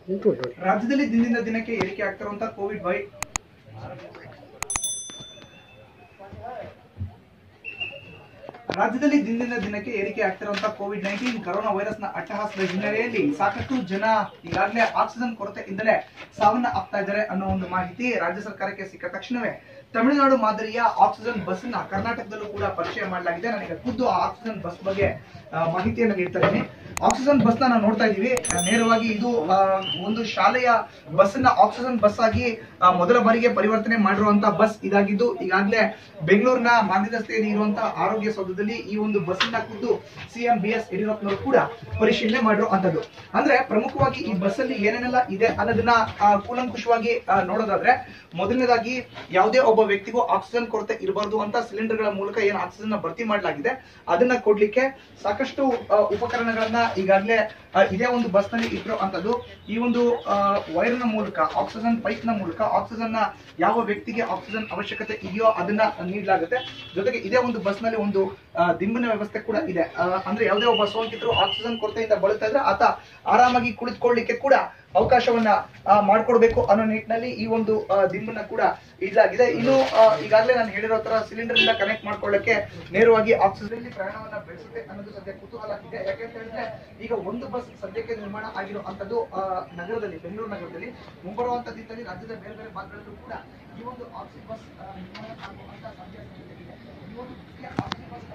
ಉಂಟು ಉಂಟು ಉಂಟು. ರಾಜ್ಯದಲ್ಲಿ ದಿನದಿಂದ ದಿನಕ್ಕೆ ಏರಿಕೆ ಆಗ್ತಿರುವಂತಹ ಕೋವಿಡ್ ವೈ ರಾಜ್ಯದಲ್ಲಿ ದಿನದಿಂದ ದಿನಕ್ಕೆ ಏರಿಕೆ ಆಗ್ತಿರುವಂತಹ ಕೋವಿಡ್ ನೈನ್ಟೀನ್ ಕರೋನಾ ವೈರಸ್ ನ ಅಟ್ಟಹಾಸದ ಹಿನ್ನೆಲೆಯಲ್ಲಿ ಸಾಕಷ್ಟು ಜನ ಈಗಾಗಲೇ ಆಕ್ಸಿಜನ್ ಕೊರತೆಯಿಂದಲೇ ಸಾವನ್ನ ಆಗ್ತಾ ಇದ್ದಾರೆ ಅನ್ನೋ ಒಂದು ಮಾಹಿತಿ ರಾಜ್ಯ ಸರ್ಕಾರಕ್ಕೆ ಸಿಕ್ಕ ತಕ್ಷಣವೇ ತಮಿಳುನಾಡು ಮಾದರಿಯ ಆಕ್ಸಿಜನ್ ಬಸ್ ನ ಕರ್ನಾಟಕದಲ್ಲೂ ಕೂಡ ಪರಿಚಯ ಮಾಡಲಾಗಿದೆ ನನಗೆ ಖುದ್ದು ಆ ಆಕ್ಸಿಜನ್ ಬಸ್ ಬಗ್ಗೆ ಆ, ಮಾಹಿತಿಯನ್ನು ನೀಡ್ತಾ ಇದ್ದೀನಿ ಆಕ್ಸಿಜನ್ ಬಸ್ ನ ನಾವು ನೋಡ್ತಾ ಇದೀವಿ ಆ, ನೇರವಾಗಿ ಇದು ಆ, ಒಂದು ಶಾಲೆಯ ಬಸ್ ನ ಆಕ್ಸಿಜನ್ ಬಸ್ ಆಗಿ ಆ, ಮೊದಲ ಬಾರಿಗೆ ಪರಿವರ್ತನೆ ಮಾಡಿರುವಂತಹ ಬಸ್ ಇದಾಗಿದ್ದು ಈಗಾಗಲೇ ಬೆಂಗಳೂರಿನ ಮಾಂದಿ ರಸ್ತೆಯಲ್ಲಿ ಇರುವಂತಹ ಆರೋಗ್ಯ ಸೌಧದಲ್ಲಿ ಈ ಒಂದು ಬಸ್ ನ ಖುದ್ದು ಸಿಎಂ ಬಿ ಎಸ್ ಯಡಿಯೂರಪ್ಪನವರು ಕೂಡ ಪರಿಶೀಲನೆ ಮಾಡಿರುವಂತದ್ದು ಅಂದ್ರೆ ಪ್ರಮುಖವಾಗಿ ಈ ಬಸ್ ಅಲ್ಲಿ ಏನೇನೆಲ್ಲ ಇದೆ ಅನ್ನೋದನ್ನ ಆ, ಕೂಲಂಕುಷವಾಗಿ ಆ, ನೋಡೋದಾದ್ರೆ ಮೊದಲನೇದಾಗಿ ಯಾವುದೇ ಒಬ್ಬ ವ್ಯಕ್ತಿಗೂ ಆಕ್ಸಿಜನ್ ಕೊರತೆ ಇರಬಾರ್ದು ಅಂತ ಸಿಲಿಂಡರ್ ಗಳ ಮೂಲಕ ಏನು ಆಕ್ಸಿಜನ್ ನ ಭರ್ತಿ ಮಾಡಲಾಗಿದೆ ಅದನ್ನ ಕೊಡ್ಲಿಕ್ಕೆ ಸಾಕಷ್ಟು ಆ, ಉಪಕರಣಗಳನ್ನ ಈಗಾಗಲೇ ಆ, ಇದೇ ಒಂದು ಬಸ್ ನಲ್ಲಿ ಇಟ್ಟಿರೋ ಅಂತದ್ದು ಈ ಒಂದು ವೈರ್ ನ ಮೂಲಕ ಆಕ್ಸಿಜನ್ ಪೈಪ್ ನ ಮೂಲಕ ಆಕ್ಸಿಜನ್ ನ ಯಾವ ವ್ಯಕ್ತಿಗೆ ಆಕ್ಸಿಜನ್ ಅವಶ್ಯಕತೆ ಇದೆಯೋ ಅದನ್ನ ನೀಡಲಾಗುತ್ತೆ ಜೊತೆಗೆ ಇದೇ ಒಂದು ಬಸ್ ನಲ್ಲಿ ಒಂದು ಆ, ದಿಂಬಿನ ವ್ಯವಸ್ಥೆ ಕೂಡ ಇದೆ ಆ, ಅಂದ್ರೆ ಯಾವುದೇ ಒಬ್ಬ ಸೋಂಕಿತರು ಆಕ್ಸಿಜನ್ ಕೊರತೆಯಿಂದ ಬಳಲ್ತಾ ಇದ್ರೆ ಆತ ಆರಾಮಾಗಿ ಕುಳಿತುಕೊಳ್ಳಿಕ್ಕೆ ಕೂಡ ಅವಕಾಶವನ್ನ ಆ, ಮಾಡ್ಕೊಡ್ಬೇಕು ಅನ್ನೋ ನಿಟ್ಟಿನಲ್ಲಿ ಈ ಒಂದು ಆ, ದಿಂಬನ್ನ ಕೂಡ ಇಡಲಾಗಿದೆ ಇನ್ನು ಆ, ಈಗಾಗಲೇ ನಾನು ಹೇಳಿರೋ ತರ ಸಿಲಿಂಡರ್ ಇಂದ ಕನೆಕ್ಟ್ ಮಾಡ್ಕೊಳ್ಳಕ್ಕೆ ನೇರವಾಗಿ ಆಕ್ಸಿಜನ್ ಪ್ರಯಾಣವನ್ನ ಬೆಳೆಸುತ್ತೆ ಅನ್ನೋದು ಸದ್ಯ ಕುತೂಹಲ ಇದೆ ಯಾಕೆಂತ ಹೇಳಿದ್ರೆ ಈಗ ಒಂದು ಬಸ್ ಸದ್ಯಕ್ಕೆ ನಿರ್ಮಾಣ ಆಗಿರೋ ಅಂತದ್ದು ನಗರದಲ್ಲಿ ಬೆಂಗಳೂರು ನಗರದಲ್ಲಿ ಮುಂಬರುವಂತ ದಿನದಲ್ಲಿ ರಾಜ್ಯದ ಬೇರೆ ಬೇರೆ ಭಾಗಗಳಲ್ಲೂ ಕೂಡ ಈ ಒಂದು ಆಕ್ಸಿ ಬಸ್ ಆ, ನಿರ್ಮಾಣ ಆಗುವಂತ ಸಾಧ್ಯತೆ ಇದೆ ಈ ಒಂದು ಮುಖ್ಯ ಆಕ್ಸಿ ಬಸ್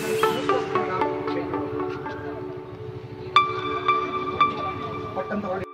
ಪಟ್ಟಂತ ಹೊರಡಿ